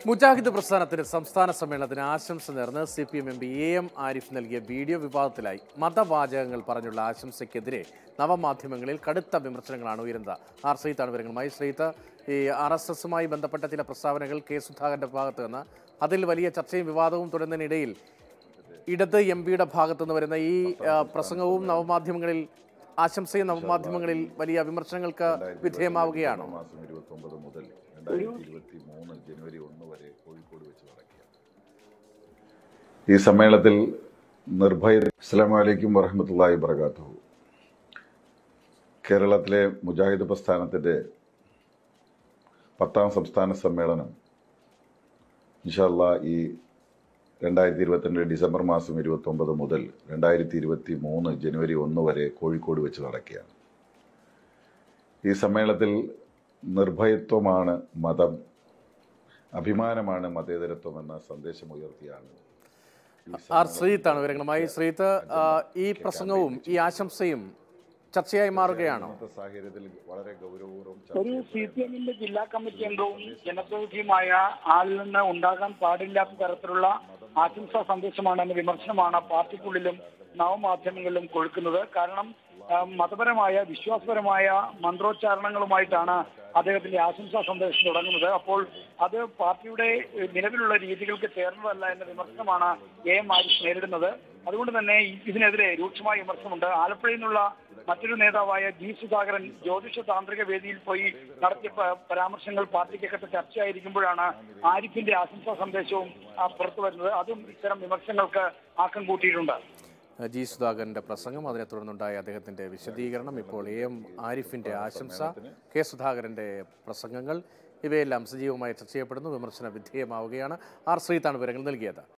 മുജാഹിദ് പ്രസ്ഥാനത്തിന്റെ സംസ്ഥാന സമ്മേളനത്തിന് ആശംസ നേർന്ന് C P M M P A M Arif നൽകിയ വീഡിയോ വിവാദത്തിലായി മതവാചകങ്ങൾ പറഞ്ഞുള്ള ആശംസയ്ക്കെതിരെ നവമാധ്യമങ്ങളിൽ കടുത്ത വിമർശനങ്ങളാണ് ഉയരുന്നത് ആർ ശ്രീത്താണ് വിവരങ്ങളുമായി ശ്രീത്ത് ഈ ആർ എസ് എസുമായി ബന്ധപ്പെട്ട ചില പ്രസ്താവനകൾ കെ സുധാകരന്റെ ഭാഗത്ത് നിന്ന് അതിൽ വലിയ ചർച്ചയും വിവാദവും തുടരുന്നതിനിടയിൽ ഇടത് എം പിയുടെ ഭാഗത്തു നിന്ന് വരുന്ന ഈ ആ, പ്രസംഗവും നവമാധ്യമങ്ങളിൽ ആശംസയും നവമാധ്യമങ്ങളിൽ വലിയ വിമർശനങ്ങൾക്ക് വിധേയമാവുകയാണോ മാസം ഇരുപത്തി ഒമ്പത് മുതൽ രണ്ടായിരത്തി ഇരുപത്തി മൂന്ന് ജനുവരി ഒന്ന് വരെ കോഴിക്കോട് വെച്ച് നടക്കുക ഈ സമ്മേളനത്തിൽ നിർഭയ അസ്സാം വലൈക്കും വറഹമത്തല്ലാഹി വർക്കാത്തു കേരളത്തിലെ മുജാഹിദ് പ്രസ്ഥാനത്തിൻ്റെ പത്താം സംസ്ഥാന സമ്മേളനം ഇൻഷാല്ല ഈ രണ്ടായിരത്തി ഇരുപത്തിരണ്ട് ഡിസംബർ മാസം ഇരുപത്തി ഒമ്പത് മുതൽ രണ്ടായിരത്തി ഇരുപത്തി മൂന്ന് ജനുവരി ഒന്ന് വരെ കോഴിക്കോട് വെച്ച് നടക്കുകയാണ് ഈ സമ്മേളനത്തിൽ നിർഭയത്വമാണ് മതം അഭിമാനമാണ് മതേതരത്വം എന്ന സന്ദേശം ഉയർത്തിയാണ് ഈ ആർ ശ്രീത്താണ് വിവരങ്ങളുമായി ശ്രീത്ത് ആ, ഈ പ്രസംഗവും ഈ ആശംസയും ചർച്ചയായി മാറുകയാണോ ഇന്നത്തെ സാഹചര്യത്തിൽ വളരെ ഗൗരവപൂർവ്വം ചർച്ച ഒരു സി പി എമ്മിന്റെ ജില്ലാ കമ്മിറ്റി അംഗവും ജനപ്രതിനിധിയുമായ ആളിൽ നിന്ന് ഉണ്ടാകാൻ പാടില്ലാത്ത തരത്തിലുള്ള ആശംസാ സന്ദേശമാണ് എന്ന വിമർശനമാണ് പാർട്ടിക്കുള്ളിലും നവമാധ്യമങ്ങളിലും കൊഴുക്കുന്നത് കാരണം ആ, മതപരമായ വിശ്വാസപരമായ മന്ത്രോച്ചാരണങ്ങളുമായിട്ടാണ് അദ്ദേഹത്തിന്റെ ആശംസാ സന്ദേശം തുടങ്ങുന്നത് അപ്പോൾ അത് പാർട്ടിയുടെ ഏഹ്, നിലവിലുള്ള രീതികൾക്ക് ചേർന്നതല്ല എന്ന വിമർശനമാണ് എ എം ആരിഫ് നേരിടുന്നത് അതുകൊണ്ട് തന്നെ ഈ- ഇതിനെതിരെ രൂക്ഷമായ വിമർശനമുണ്ട് ആലപ്പുഴയിൽ നിന്നുള്ള മറ്റൊരു നേതാവായ ജി സുധാകരൻ ജ്യോതിഷ താന്ത്രിക വേദിയിൽ പോയി നടത്തിയ പ- പരാമർശങ്ങൾ പാർട്ടിക്കകത്ത് ചർച്ചയായിരിക്കുമ്പോഴാണ് ആരിഫിന്റെ ആശംസാ സന്ദേശവും ആ, പുറത്തു വരുന്നത് അതും ഇത്തരം വിമർശനങ്ങൾക്ക് ആക്കം കൂട്ടിയിട്ടുണ്ട് ജി സുധാകരന്റെ പ്രസംഗം അതിനെ തുടർന്നുണ്ടായ അദ്ദേഹത്തിന്റെ വിശദീകരണം ഇപ്പോൾ എ എം ആരിഫിന്റെ ആശംസ കെ സുധാകരന്റെ പ്രസംഗങ്ങൾ ഇവയെല്ലാം സജീവമായി ചർച്ച ചെയ്യപ്പെടുന്നു വിമർശന വിധേയമാവുകയാണ് ആർ ശ്രീത്താണ് വിവരങ്ങൾ നൽകിയത്